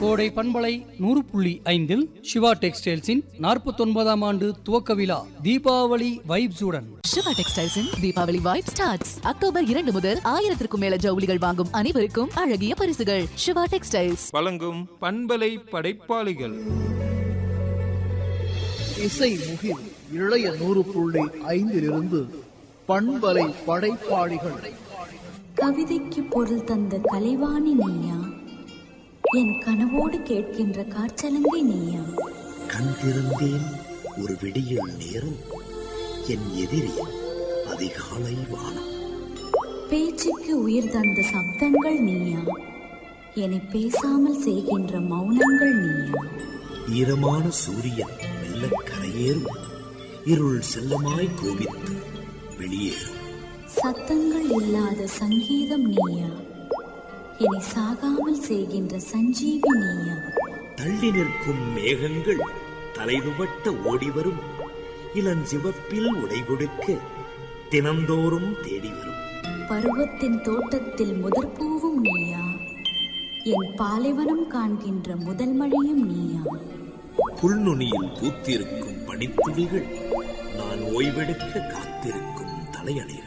கோடை பண்பலை நூறு புள்ளி ஐந்தில் சிவா டெக்ஸ்டைல்ஸின் நாற்பத்தொன்பதாம் ஆண்டு துவக்க விழா தீபாவளி வைப்ஸுடன் சிவா டெக்ஸ்டைல்ஸின் தீபாவளி வைப் ஸ்டார்ட்ஸ் அக்டோபர் இரண்டு முதல் ஆயிரத்திற்கும் மேல ஜவுளிகள் வாங்கும் அனைவருக்கும் அழகிய பரிசுகள் சிவா டெக்ஸ்டைல்ஸ் வழங்கும் பண்பலை படைப்பாளிகள் இசை முகில் இளைய நூறு புள்ளி ஐந்திலிருந்து பண்பலை படைப்பாளிகள் கவிதைக்கு பொருள் தந்த கலைவாணி நீயா என் கனவோடு கேட்கின்ற காற்றலங்கை நீயா கண் திறந்தேன் ஒரு விடியல் நேரம் என் எதிரி அதிகாலை வானம் பேச்சுக்கு உயிர் தந்த சப்தங்கள் நீயா என்னை பேசாமல் செய்கின்ற மௌனங்கள் நீயா ஈரமான சூரியன் மெல்ல கரையேறும் இருள் செல்லமாய் கோபித்து வெளியேறும் சத்தங்கள் இல்லாத சங்கீதம் நீயா என்னை சாகாமல் செய்கின்ற சஞ்சீவி நீயா தள்ளி நிற்கும் மேகங்கள் தலைதுவட்ட ஓடிவரும் இளஞ்சிவப்பில் உடை கொடுக்க தினந்தோறும் தேடி வரும் பருவத்தின் தோட்டத்தில் முதற்பூவும் நீயா என் பாலைவனம் காண்கின்ற முதல் மழையும் நீயா புல்நுனியில் பூத்திருக்கும் பனித்துளிகள் நான் ஓய்வெடுக்க காத்திருக்கும் தலையணைகள்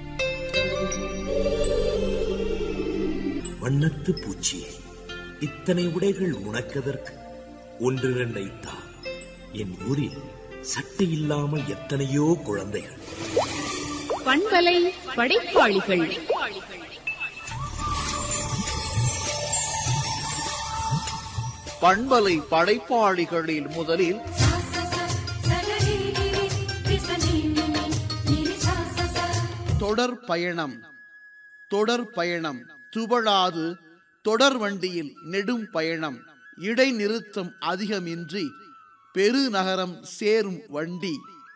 வண்ணத்து பூச்சியே இத்தனை உடைகள் உனக்கதற்கு ஒன்றிரண்டை தா என் ஊரில் சட்டை இல்லாமல் எத்தனையோ குழந்தைகள் பண்பலை படைப்பாளிகள் பண்பலை படைப்பாளிகளில் முதலில் தொடர் பயணம் தொடர் பயணம் துவழாது தொடர் வண்டியில் நெடும் பயணம் இடைநிறுத்தம் அதிகமின்றி பெருநகரம் சேரும் வண்டி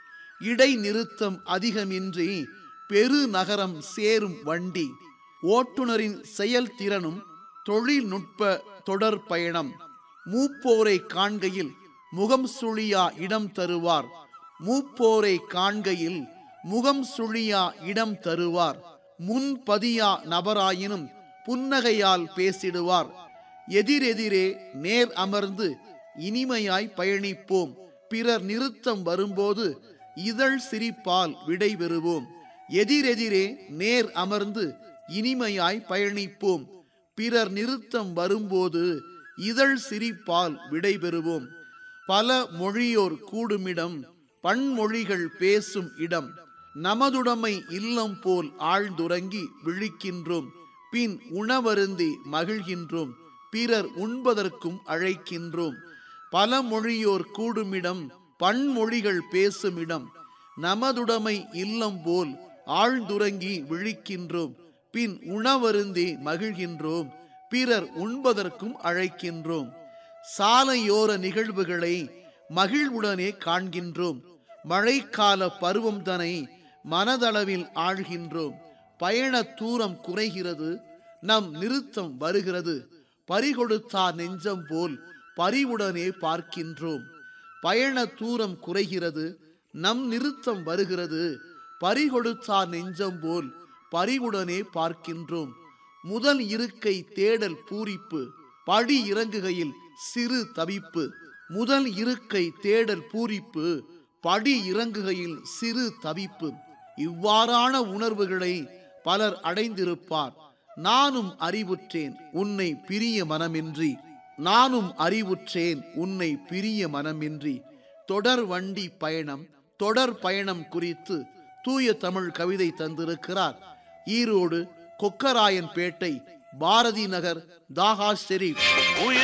இடைநிறுத்தம் அதிகமின்றி பெருநகரம் சேரும் வண்டி ஓட்டுநரின் செயல்திறனும் தொழில்நுட்ப தொடர் பயணம் மூப்போரை காண்கையில் முகம் சுழியா இடம் தருவார் மூப்போரை காண்கையில் முகம் சுழியா இடம் தருவார் முன்பதியா நபராயினும் புன்னகையால் பேசிடுவார் எதிரெதிரே நேர் அமர்ந்து இனிமையாய் பயணிப்போம் பிறர் நிறுத்தம் வரும்போது இதழ் சிரிப்பால் விடைபெறுவோம் எதிரெதிரே நேர் அமர்ந்து இனிமையாய் பயணிப்போம் பிறர் நிறுத்தம் வரும்போது இதழ் சிரிப்பால் விடைபெறுவோம் பல மொழியோர் கூடுமிடம் பன்மொழிகள் பேசும் இடம் நமதுடைமை இல்லம் போல் ஆழ்ந்துறங்கி விழிக்கின்றோம் பின் உணவருந்தி மகிழ்கின்றோம் பிறர் உண்பதற்கும் அழைக்கின்றோம் பல மொழியோர் கூடுமிடம் பன்மொழிகள் பேசும் இடம் நமதுடைமை இல்லம் போல் ஆழ்ந்துறங்கி விழிக்கின்றோம் பின் உணவருந்தி மகிழ்கின்றோம் பிறர் உண்பதற்கும் அழைக்கின்றோம் சாலையோர நிகழ்வுகளை மகிழ்வுடனே காண்கின்றோம் மழைக்கால பருவம் தனை மனதளவில் ஆழ்கின்றோம் பயண தூரம் குறைகிறது நம் நிறுத்தம் வருகிறது பறிகொடுத்தார் நெஞ்சம் போல் பறிவுடனே பார்க்கின்றோம் பயண தூரம் குறைகிறது நம் நிறுத்தம் வருகிறது பறிகொடுத்தார் நெஞ்சம் போல் பறிவுடனே பார்க்கின்றோம் முதல் இருக்கை தேடல் பூரிப்பு படி இறங்குகையில் சிறு தவிப்பு முதல் இருக்கை தேடல் பூரிப்பு படி இறங்குகையில் சிறு தவிப்பு இவ்வாறான உணர்வுகளை பலர் அடைந்திருப்பார் நானும் அறிவுற்றேன் உன்னை பிரிய மனமின்றி நானும் அறிவுற்றேன் உன்னை பிரிய மனமின்றி தொடர் வண்டி பயணம் தொடர் பயணம் குறித்து தூய தமிழ் கவிதை தந்திருக்கிறார் ஈரோடு கொக்கராயன்பேட்டை பாரதி நகர் தாகா ஷெரீப்